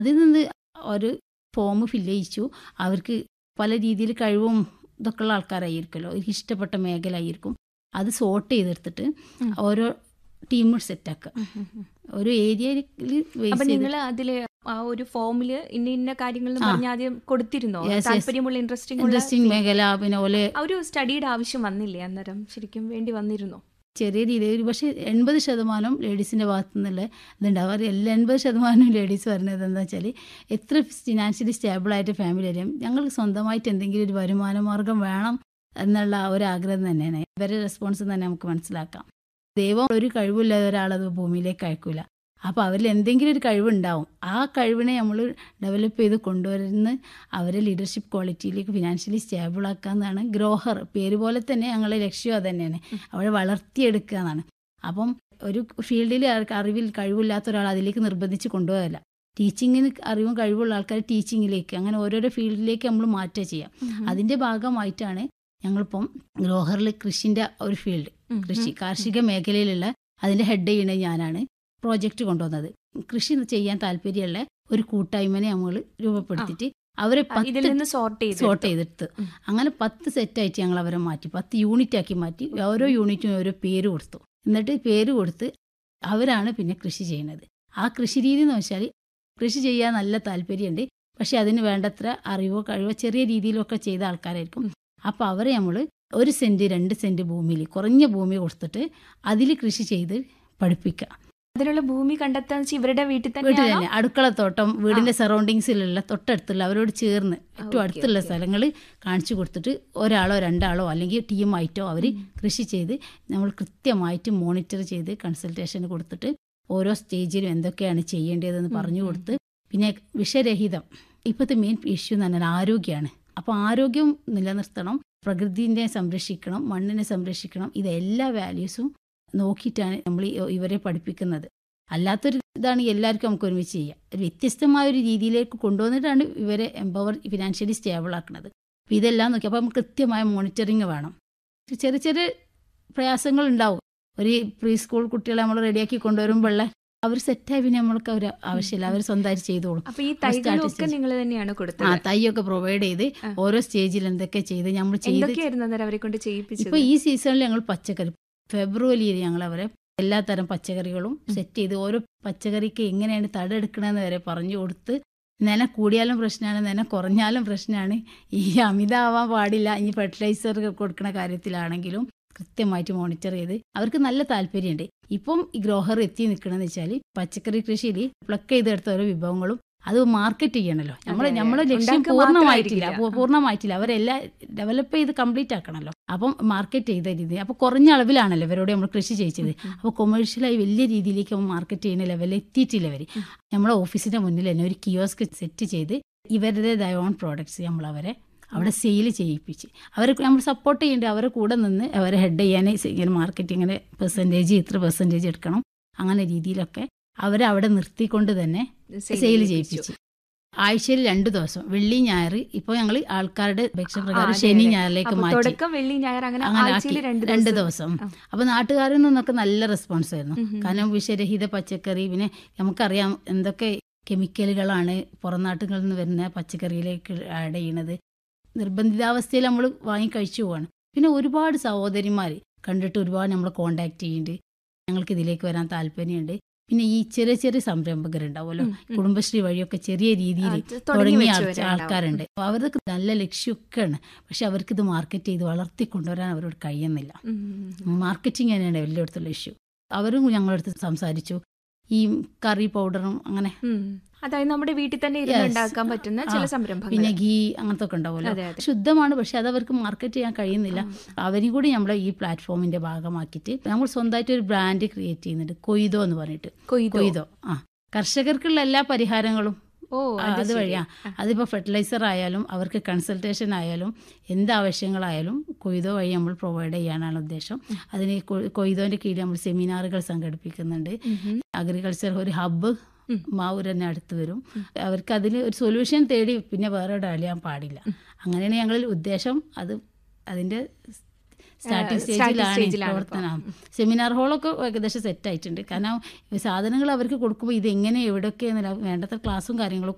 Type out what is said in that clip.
അതിൽ നിന്ന് ഒരു ഫോം ഫില്ല് ചെയ്യിച്ചു അവർക്ക് പല രീതിയിൽ കഴിവും ഇതൊക്കെ ഉള്ള ആൾക്കാരായിരിക്കുമല്ലോ അവർക്ക് ഇഷ്ടപ്പെട്ട മേഖല ആയിരിക്കും അത് സോർട്ട് ചെയ്തെടുത്തിട്ട് ഉം. ഓരോ ടീം സെറ്റാക്കുക ഒരു ഏരിയയിൽ അപ്പൊ നിങ്ങൾ അതില് ആ ഒരു ഫോമില് ഇന്ന ഇന്ന കാര്യങ്ങൾ ആ. പറഞ്ഞ ആദ്യം കൊടുത്തിരുന്നോ Yes, yes. താല്പര്യമുള്ള ഇൻട്രസ്റ്റിംഗ് ഇൻട്രസ്റ്റിംഗ് മേഖല പിന്നെ ഓലെ ആ ഒരു സ്റ്റഡിയുടെ ആവശ്യം വന്നില്ലേ അന്നേരം ശരിക്കും വേണ്ടി വന്നിരുന്നോ ചെറിയ രീതിയിൽ പക്ഷേ എൺപത് ശതമാനം ലേഡീസിൻ്റെ ഭാഗത്തു നിന്നുള്ള ഇതുണ്ടാവും അവർ എല്ലാ എൺപത് ശതമാനം ലേഡീസ് പറയുന്നത് എന്താ വെച്ചാൽ എത്ര ഫിനാൻഷ്യലി സ്റ്റേബിളായിട്ട് ഫാമിലി ആയാലും ഞങ്ങൾക്ക് സ്വന്തമായിട്ട് എന്തെങ്കിലും ഒരു വരുമാന മാർഗം വേണം എന്നുള്ള ആ ഒരു ആഗ്രഹം തന്നെയാണ് ഇവരുടെ റെസ്പോൺസ് തന്നെ നമുക്ക് മനസ്സിലാക്കാം ദൈവം ഒരു കഴിവില്ലാതെ ഒരാളത് ഭൂമിയിലേക്ക് അയക്കൂല അപ്പോൾ അവരിൽ എന്തെങ്കിലും ഒരു കഴിവുണ്ടാവും ആ കഴിവിനെ നമ്മൾ ഡെവലപ്പ് ചെയ്ത് കൊണ്ടുവരുന്ന അവരെ ലീഡർഷിപ്പ് ക്വാളിറ്റിയിലേക്ക് ഫിനാൻഷ്യലി സ്റ്റേബിൾ ആക്കാന്നാണ് ഗ്രോഹർ പേര് പോലെ തന്നെ ഞങ്ങളുടെ ലക്ഷ്യം അത് തന്നെയാണ് അവരെ വളർത്തിയെടുക്കുക എന്നാണ് അപ്പം ഒരു ഫീൽഡിൽ അറിവിൽ കഴിവില്ലാത്ത ഒരാൾ അതിലേക്ക് നിർബന്ധിച്ച് കൊണ്ടുപോകല്ല ടീച്ചിങ്ങിന് അറിവും കഴിവുള്ള ആൾക്കാർ ടീച്ചിങ്ങിലേക്ക് അങ്ങനെ ഓരോരോ ഫീൽഡിലേക്ക് നമ്മൾ മാറ്റുക ചെയ്യാം അതിൻ്റെ ഭാഗമായിട്ടാണ് ഞങ്ങളിപ്പം ഗ്രോഹറിൽ കൃഷിൻ്റെ ഒരു ഫീൽഡ് കൃഷി കാർഷിക മേഖലയിലുള്ള അതിൻ്റെ ഹെഡ് ചെയ്യുന്നത് ഞാനാണ് പ്രോജക്റ്റ് കൊണ്ടുവന്നത് കൃഷി ചെയ്യാൻ താല്പര്യമുള്ള ഒരു കൂട്ടായ്മനെ നമ്മൾ രൂപപ്പെടുത്തിയിട്ട് അവരെ ഇതിൽ പത്ത് നിന്ന് സോർട്ട് ചെയ്ത് സോർട്ട് ചെയ്തെടുത്ത് ഉം. അങ്ങനെ പത്ത് സെറ്റായിട്ട് ഞങ്ങൾ അവരെ മാറ്റി പത്ത് യൂണിറ്റ് ആക്കി മാറ്റി ഓരോ യൂണിറ്റിനും ഓരോ പേര് കൊടുത്തു എന്നിട്ട് പേര് കൊടുത്ത് അവരാണ് പിന്നെ കൃഷി ചെയ്യുന്നത് ആ കൃഷി രീതി എന്ന് വെച്ചാൽ കൃഷി ചെയ്യാൻ നല്ല താല്പര്യമുണ്ട് പക്ഷെ അതിന് വേണ്ടത്ര അറിവോ കഴിവോ ചെറിയ രീതിയിലൊക്കെ ചെയ്ത ആൾക്കാരായിരിക്കും അപ്പോൾ അവരെ നമ്മൾ ഒരു സെൻറ്റ് രണ്ട് സെൻറ്റ് ഭൂമിയിൽ കുറഞ്ഞ ഭൂമി കൊടുത്തിട്ട് അതിൽ കൃഷി ചെയ്ത് പഠിപ്പിക്കുക അതിനുള്ള ഭൂമി കണ്ടെത്താൻ വെച്ചാൽ ഇവരുടെ വീട്ടിൽ വീട്ടിൽ തന്നെ തന്നെ അടുക്കളത്തോട്ടം വീടിന്റെ സറൗണ്ടിങ്സിലുള്ള തൊട്ടടുത്തുള്ള അവരോട് ചേർന്ന് ഏറ്റവും ഓക്കേ, അടുത്തുള്ള ഓക്കേ. സ്ഥലങ്ങൾ കാണിച്ചു കൊടുത്തിട്ട് ഒരാളോ രണ്ടാളോ അല്ലെങ്കിൽ ടീമായിട്ടോ അവർ കൃഷി ചെയ്ത് നമ്മൾ കൃത്യമായിട്ട് മോണിറ്റർ ചെയ്ത് കൺസൾട്ടേഷൻ കൊടുത്തിട്ട് ഓരോ സ്റ്റേജിലും എന്തൊക്കെയാണ് ചെയ്യേണ്ടതെന്ന് ഉം, പറഞ്ഞു ഉം, കൊടുത്ത് പിന്നെ വിഷരഹിതം ഇപ്പോഴത്തെ മെയിൻ ഇഷ്യൂ എന്ന് പറഞ്ഞാൽ ആരോഗ്യമാണ് അപ്പോൾ ആരോഗ്യം നിലനിർത്തണം പ്രകൃതിനെ സംരക്ഷിക്കണം മണ്ണിനെ സംരക്ഷിക്കണം ഇത് എല്ലാ വാല്യൂസും നോക്കിയിട്ടാണ് നമ്മൾ ഈ- ഇവരെ പഠിപ്പിക്കുന്നത് അല്ലാത്തൊരു ഇതാണ് എല്ലാവർക്കും നമുക്ക് ഒരുമിച്ച് ചെയ്യാം ഒരു വ്യത്യസ്തമായ ഒരു രീതിയിലേക്ക് കൊണ്ടുവന്നിട്ടാണ് ഇവരെ എംപവർ ഫിനാൻഷ്യലി സ്റ്റേബിൾ ആക്കുന്നത് അപ്പോൾ ഇതെല്ലാം നോക്കി അപ്പോൾ നമുക്ക് കൃത്യമായ മോണിറ്ററിങ് വേണം ചെറിയ ചെറിയ പ്രയാസങ്ങൾ ഉണ്ടാവും ഒരു പ്രീ സ്കൂൾ കുട്ടികളെ നമ്മൾ റെഡിയാക്കി കൊണ്ടുവരുമ്പോഴുള്ള അവർ സെറ്റായി പിന്നെ നമ്മൾക്ക് അവർ ആവശ്യമില്ല അവർ സ്വന്തമായിട്ട് ചെയ്തോളും അപ്പൊ ഈ ആ start തൈകളൊക്കെ stage. നിങ്ങൾ തന്നെയാണ് ആ കൊടുത്തത് തൈയൊക്കെ പ്രൊവൈഡ് ചെയ്ത് ആ. ഓരോ സ്റ്റേജിൽ എന്തൊക്കെ ചെയ്ത് നമ്മൾ ചെയ്ത് എന്തൊക്കെയായിരുന്നു അന്നേരം അവരെ കൊണ്ട് ചെയ്യിപ്പിച്ചത് ഇപ്പൊ ഈ സീസണിൽ ഞങ്ങൾ പച്ചക്കറി ഫെബ്രുവരിയിൽ ഞങ്ങൾ അവരെ എല്ലാ തരം പച്ചക്കറികളും സെറ്റ് ചെയ്ത് ഓരോ പച്ചക്കറിക്ക് എങ്ങനെയാണ് തടെടുക്കണമെന്ന് വരെ പറഞ്ഞു കൊടുത്ത് നന കൂടിയാലും പ്രശ്നമാണ് നന കുറഞ്ഞാലും പ്രശ്നമാണ് ഈ അമിതമാവാൻ പാടില്ല ഇനി ഫെർട്ടിലൈസർ കൊടുക്കുന്ന കാര്യത്തിലാണെങ്കിലും കൃത്യമായിട്ട് മോണിറ്റർ ചെയ്ത് അവർക്ക് നല്ല താല്പര്യമുണ്ട് ഇപ്പം ഈ ഗ്രോഹർ എത്തി നിൽക്കണമെന്ന് വെച്ചാൽ പച്ചക്കറി കൃഷിയിൽ പ്ലക്ക് ചെയ്തെടുത്ത ഓരോ വിഭവങ്ങളും അത് മാർക്കറ്റ് ചെയ്യണമല്ലോ നമ്മൾ അതെ, നമ്മുടെ ലക്ഷ്യം ഉണ്ടാക്കുക പൂർണ്ണമായിട്ടില്ല മാത്രമായിരിക്കില്ല. പൂ- പൂർണ്ണമായിട്ടില്ല അവരെല്ലാം ഡെവലപ്പ് ചെയ്ത് കംപ്ലീറ്റ് ആക്കണമല്ലോ അപ്പം മാർക്കറ്റ് ചെയ്ത രീതി അപ്പോൾ കുറഞ്ഞ അളവിലാണല്ലോ ഇവരോട് നമ്മൾ കൃഷി ചെയ്യിച്ചത് അപ്പോൾ കൊമേഴ്ഷ്യലായി വലിയ രീതിയിലേക്ക് മാർക്കറ്റ് ചെയ്യുന്ന ലെവലിൽ എത്തിയിട്ടില്ല ഇവർ നമ്മളെ ഓഫീസിന്റെ മുന്നിൽ തന്നെ ഒരു കിയോസ്ക് സെറ്റ് ചെയ്ത് ഇവരുടേതായ ഓൺ പ്രോഡക്ട്സ് നമ്മൾ അവരെ അവിടെ സെയിൽ ചെയ്യിപ്പിച്ച് അവരെ നമ്മൾ സപ്പോർട്ട് ചെയ്യേണ്ടത് അവരെ കൂടെ നിന്ന് അവരെ ഹെഡ് ചെയ്യാൻ ഇങ്ങനെ മാർക്കറ്റിങ്ങിന് പെർസെൻറ്റേജ് ഇത്ര പെർസെൻറ്റേജ് എടുക്കണം അങ്ങനെ രീതിയിലൊക്കെ അവരെ അവിടെ നിർത്തിക്കൊണ്ട് തന്നെ സെയിൽ ചെയ്യിപ്പിച്ചു ആഴ്ചയിൽ രണ്ട് ദിവസം വെള്ളി ഞായർ ഇപ്പോൾ ഞങ്ങൾ ആൾക്കാരുടെ അപേക്ഷപ്രകാരം ശനി ഞായറിലേക്ക് അപ്പൊ മാറ്റി തുടക്കം വെള്ളി ഞായർ അങ്ങനെ അങ്ങനെ ആഴ്ചയിൽ ആക്കി. രണ്ട് രണ്ട് ദിവസം ദിവസം ആ. അപ്പൊ നാട്ടുകാരിൽ നിന്നൊക്കെ നല്ല റെസ്പോൺസ് ആയിരുന്നു ഉം ഉം. കാരണം വിഷരഹിത പച്ചക്കറി പിന്നെ നമുക്കറിയാം എന്തൊക്കെ കെമിക്കലുകളാണ് പുറം നാട്ടുകളിൽ നിന്ന് വരുന്ന പച്ചക്കറിയിലേക്ക് ആഡ് ചെയ്യണത് നിർബന്ധിതാവസ്ഥയിൽ നമ്മൾ വാങ്ങി കഴിച്ചു പോവാണ് പിന്നെ ഒരുപാട് സഹോദരിമാർ കണ്ടിട്ട് ഒരുപാട് നമ്മൾ കോണ്ടാക്ട് ചെയ്യുന്നുണ്ട് ഞങ്ങൾക്ക് ഇതിലേക്ക് വരാൻ താല്പര്യമുണ്ട് പിന്നെ ഈ ചെറിയ ചെറിയ സംരംഭകരുണ്ടാവുമല്ലോ ഉം, ഉം. കുടുംബശ്രീ വഴിയൊക്കെ ചെറിയ രീതിയിൽ അത് തുടങ്ങി തുടങ്ങിയ ആൾ- വെച്ചവരുണ്ടാവും. ആൾക്കാരുണ്ട് അപ്പോൾ അവർക്ക് നല്ല ലക്ഷ്യമൊക്കെയാണ് പക്ഷെ അവർക്കിത് മാർക്കറ്റ് ചെയ്ത് വളർത്തിക്കൊണ്ടുവരാൻ അവരോട് കഴിയുന്നില്ല ഉം, ഉം. മാർക്കറ്റിംഗ് തന്നെയാണ് എല്ലായിടത്തുള്ള ഇഷ്യൂ അവരും ഞങ്ങളടുത്ത് സംസാരിച്ചു ഈ കറി പൗഡറും അങ്ങനെ ഉം. അതായത് നമ്മുടെ വീട്ടിൽ തന്നെ ഇരുന്ന് Yes. ഉണ്ടാക്കാൻ പറ്റുന്ന ചില ആ, സംരംഭങ്ങൾ പിന്നെ ഗീ അങ്ങനത്തെ ഒക്കെ ഉണ്ടാവുമല്ലോ അതെ അതെ ശുദ്ധമാണ് പക്ഷെ അത് അവർക്ക് മാർക്കറ്റ് ചെയ്യാൻ കഴിയുന്നില്ല അവരും കൂടി നമ്മളെ ഈ പ്ലാറ്റ്ഫോമിന്റെ ഭാഗമാക്കിയിട്ട് നമ്മൾ സ്വന്തമായിട്ട് ഒരു ബ്രാൻഡ് ക്രിയേറ്റ് ചെയ്യുന്നുണ്ട് കൊയ്തോ എന്ന് പറഞ്ഞിട്ട് കൊയ്തോ കൊയ്തോ ആ കർഷകർക്കുള്ള എല്ലാ പരിഹാരങ്ങളും ഓ ആ, അത് അത് ശരി. വഴിയാ അതിപ്പോൾ ഫെർട്ടിലൈസർ ആയാലും അവർക്ക് കൺസൾട്ടേഷൻ ആയാലും എന്ത് ആവശ്യങ്ങളായാലും കൊയ്തോ വഴി നമ്മൾ പ്രൊവൈഡ് ചെയ്യാനാണ് ഉദ്ദേശം അതിന് കൊ- കൊയ്തോന്റെ കീഴിൽ നമ്മൾ സെമിനാറുകൾ സംഘടിപ്പിക്കുന്നുണ്ട് ഉം ഉം. അഗ്രികൾച്ചർ ഒരു ഹബ്ബ് ഉം. മാവൂർ തന്നെ അടുത്ത് വരും അവർക്ക് അതിന് ഒരു സൊല്യൂഷൻ തേടി പിന്നെ വേറെ എവിടെ അലിയാൻ പാടില്ല അങ്ങനെയാണ് ഞങ്ങളിൽ ഉദ്ദേശം അത് അതിന്റെ സ്റ്റാർട്ടിംഗ് starting സ്റ്റേജിലാണ് സ്റ്റേജിലാണ് പ്രവർത്തനം സെമിനാർ ഹാളൊക്കെ ഏകദേശം സെറ്റ് ആയിട്ടുണ്ട് കാരണം ഈ സാധനങ്ങൾ അവർക്ക് കൊടുക്കുമ്പോൾ ഇത് എങ്ങനെ എവിടെയൊക്കെ വേണ്ടത്ര ക്ലാസ്സും കാര്യങ്ങളും